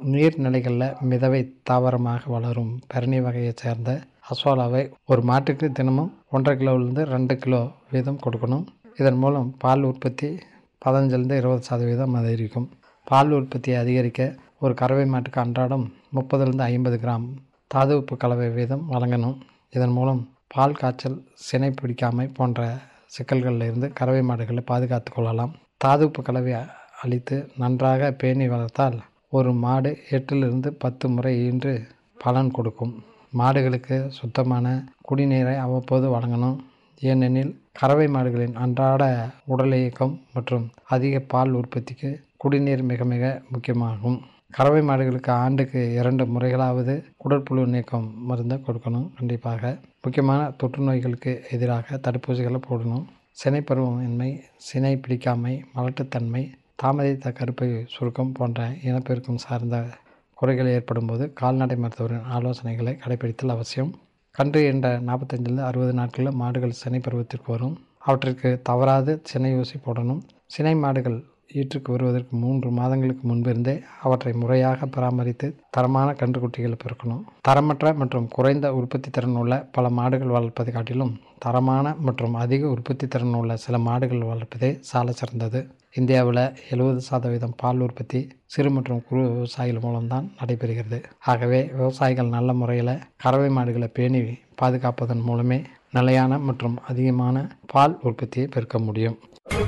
நீர்நிலைகளில் மிதவை தாவரமாக வளரும் பெரணி வகையைச் சேர்ந்த அசோலாவை ஒரு மாட்டுக்கு தினமும் ஒன்றரை கிலோவிலிருந்து ரெண்டு கிலோ வீதம் கொடுக்கணும் இதன் மூலம் பால் உற்பத்தி பதினஞ்சிலிருந்து இருபது சதவீதம் அதிகரிக்கும் பால் உற்பத்தியை அதிகரிக்க ஒரு கறவை மாட்டுக்கு அன்றாடம் முப்பதுலேருந்து ஐம்பது கிராம் தாது உப்பு கலவை வீதம் வழங்கணும் இதன் மூலம் பால் காய்ச்சல் சினை பிடிக்காமை போன்ற சிக்கல்களில் இருந்து கறவை மாடுகளை பாதுகாத்து கொள்ளலாம் தாது உப்பு கலவை அளித்து நன்றாக பேணி வளர்த்தால் ஒரு மாடு எட்டிலிருந்து பத்து முறை ஈன்று பலன் கொடுக்கும் மாடுகளுக்கு சுத்தமான குடிநீரை அவ்வப்போது வழங்கணும் ஏனெனில் கறவை மாடுகளின் அன்றாட உடல் இயக்கம் மற்றும் அதிக பால் உற்பத்திக்கு குடிநீர் மிக மிக முக்கியமாகும் கறவை மாடுகளுக்கு ஆண்டுக்கு இரண்டு முறைகளாவது குடற்புழு நீக்கம் மருந்தை கொடுக்கணும் கண்டிப்பாக முக்கியமான தொற்று நோய்களுக்கு எதிராக தடுப்பூசிகளை போடணும் சினைப்பருவமின்மை சினை பிடிக்காமை மலட்டுத்தன்மை தாமதித்த கருப்பை சுருக்கம் போன்ற இனப்பெருக்கம் சார்ந்த குறைகள் ஏற்படும் போது கால்நடை மருத்துவரின் ஆலோசனைகளை கடைபிடித்தல் அவசியம் கன்று என்ற நாற்பத்தஞ்சிலிருந்து அறுபது நாட்களில் மாடுகள் சினை பருவத்திற்கு வரும் அவற்றிற்கு தவறாது சினை ஊசி போடணும் சினை மாடுகள் ஈற்றுக்கு வருவதற்கு மூன்று மாதங்களுக்கு முன்பிருந்தே அவற்றை முறையாக பராமரித்து தரமான கன்றுக்குட்டிகளை பிறக்கணும் தரமற்ற மற்றும் குறைந்த உற்பத்தி திறன் உள்ள பல மாடுகள் வளர்ப்பதை காட்டிலும் தரமான மற்றும் அதிக உற்பத்தி திறன் உள்ள சில மாடுகள் வளர்ப்பதே சால சிறந்தது இந்தியாவில் எழுபது சதவீதம் பால் உற்பத்தி சிறு மற்றும் குறு விவசாயிகள் மூலம்தான் நடைபெறுகிறது ஆகவே விவசாயிகள் நல்ல முறையில் கறவை மாடுகளை பேணி பாதுகாப்பதன் மூலமே நிலையான மற்றும் அதிகமான பால் உற்பத்தியை பெருக்க முடியும்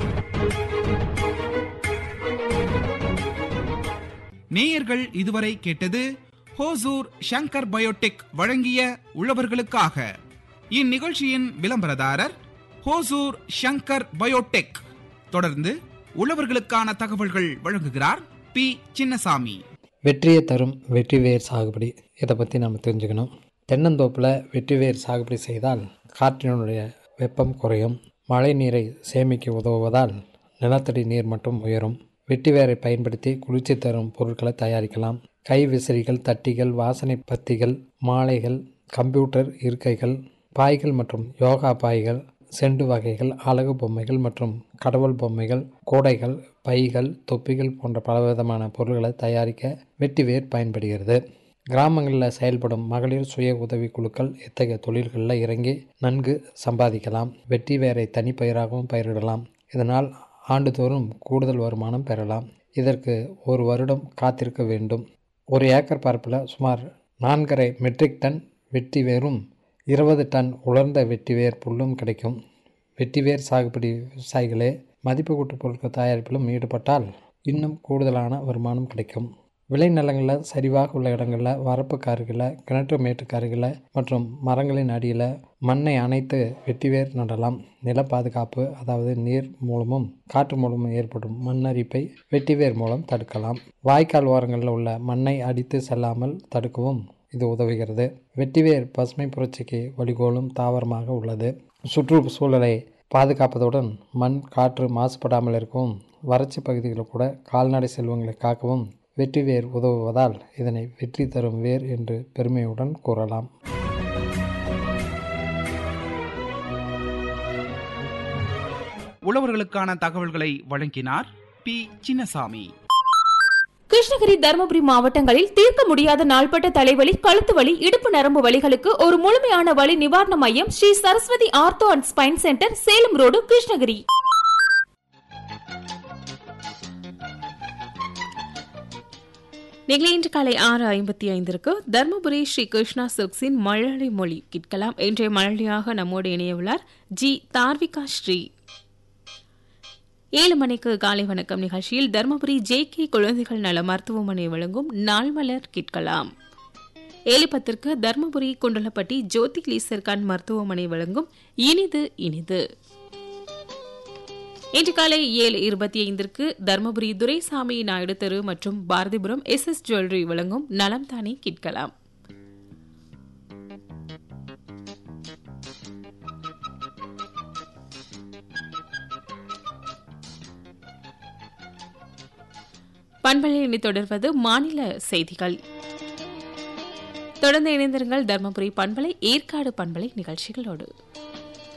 நேயர்கள் இதுவரை கேட்டது ஹோசூர் ஷங்கர் பயோடெக் வழங்கிய உழவர்களுக்காக இந்நிகழ்ச்சியின் விளம்பரதாரர் ஹோசூர் ஷங்கர் பயோடெக் தொடர்ந்து உழவர்களுக்கான தகவல்கள் வழங்குகிறார் பி சின்னசாமி வெற்றியை தரும் வெற்றி வேர் சாகுபடி இதை பற்றி நம்ம தெரிஞ்சுக்கணும் தென்னந்தோப்பில் வெற்றி வேர் சாகுபடி செய்தால் காற்றினுடைய வெப்பம் குறையும் மழை நீரை சேமிக்க உதவுவதால் நிலத்தடி நீர் மட்டும் உயரும் வெட்டி வேரை பயன்படுத்தி குளிர்ச்சி தரும் பொருட்களை தயாரிக்கலாம் கை விசிறிகள் தட்டிகள் வாசனை பத்திகள் மாலைகள் கம்ப்யூட்டர் இருக்கைகள் பாய்கள் மற்றும் யோகா பாய்கள் செண்டு வகைகள் அழகு பொம்மைகள் மற்றும் கடவுள் பொம்மைகள் கூடைகள் பைகள் தொப்பிகள் போன்ற பலவிதமான பொருட்களை தயாரிக்க வெட்டிவேர் பயன்படுகிறது கிராமங்களில் செயல்படும் மகளிர் சுய உதவி குழுக்கள் இத்தகைய தொழில்களில் இறங்கி நன்கு சம்பாதிக்கலாம் வெட்டி வேரை தனிப்பயிராகவும் பயிரிடலாம் இதனால் ஆண்டுதோறும் கூடுதல் வருமானம் பெறலாம் இதற்கு ஒரு வருடம் காத்திருக்க வேண்டும் ஒரு ஏக்கர் பரப்பில் சுமார் நான்கரை மெட்ரிக் டன் வெட்டி வேரும் இருபது டன் உலர்ந்த வெட்டிவேர் புல்லும் கிடைக்கும் வெட்டிவேர் சாகுபடி விவசாயிகளே மதிப்பு கூட்டு பொருட்கள் தயாரிப்பிலும் ஈடுபட்டால் இன்னும் கூடுதலான வருமானம் கிடைக்கும் விளைநிலங்களில் சரிவாக உள்ள இடங்களில் வரப்புக்கு அருகில் கிணற்று மேட்டுக்கு அருகில் மற்றும் மரங்களின் அடியில் மண்ணை அணைத்து வெட்டிவேர் நடலாம் நில பாதுகாப்பு அதாவது நீர் மூலமும் காற்று மூலமும் ஏற்படும் மண்ணரிப்பை வெட்டிவேர் மூலம் தடுக்கலாம் வாய்க்கால் ஓரங்களில் உள்ள மண்ணை அடித்து செல்லாமல் தடுக்கவும் இது உதவுகிறது வெட்டிவேர் பசுமை புரட்சிக்கு வழிகோலும் தாவரமாக உள்ளது சுற்றுச்சூழலை பாதுகாப்பதுடன் மண் காற்று மாசுபடாமல் இருக்கவும் வறட்சி பகுதிகளில் கூட கால்நடை செல்வங்களை காக்கவும் வெற்றி வேர் உதவுவதால் இதனை வெற்றி தரும் வேர் என்று பெருமையுடன் கூறலாம் உழவர்களுக்கான தகவல்களை வழங்கினார் பி சின்னசாமி கிருஷ்ணகிரி தருமபுரி மாவட்டங்களில் தீர்க்க முடியாத நாள்பட்ட தலைவலி கழுத்து வலி இடுப்பு நரம்பு வலிகளுக்கு ஒரு முழுமையான வலி நிவாரண மையம் Sri Saraswathi ortho and spine centre Salem road Krishnagiri நிகழ் இன்று காலை ஆறு ஐம்பத்தி ஐந்திற்கு தர்மபுரி ஸ்ரீ கிருஷ்ணா சில்க்ஸின் மழலை மொழி கேட்கலாம் இன்றைய மழலையாக நம்மோடு இணையவுள்ளார் ஜி தார்விகா ஸ்ரீ ஏழு மணிக்கு காலை வணக்கம் நிகழ்ச்சியில் தருமபுரி ஜே கே குழந்தைகள் நல மருத்துவமனை வழங்கும் நாள்மலர் கேட்கலாம் ஏழு பத்திற்கு தருமபுரி குண்டலப்பட்டி ஜோதி லீசர்கான் மருத்துவமனை வழங்கும் இனிது இனிது இன்று காலை ஏழு இருபத்தி ஐந்திற்கு தருமபுரி துரைசாமி நாயுடு தெரு மற்றும் பாரதிபுரம் எஸ் எஸ் ஜுவல்லரி வழங்கும் நலம் தானே கேட்கலாம் பண்பலையை தொடர்வது மாநில செய்திகள் தொடர்ந்து இணைந்திருங்கள் தர்மபுரி பண்பலை ஏற்காடு பண்பலை நிகழ்ச்சிகளோடு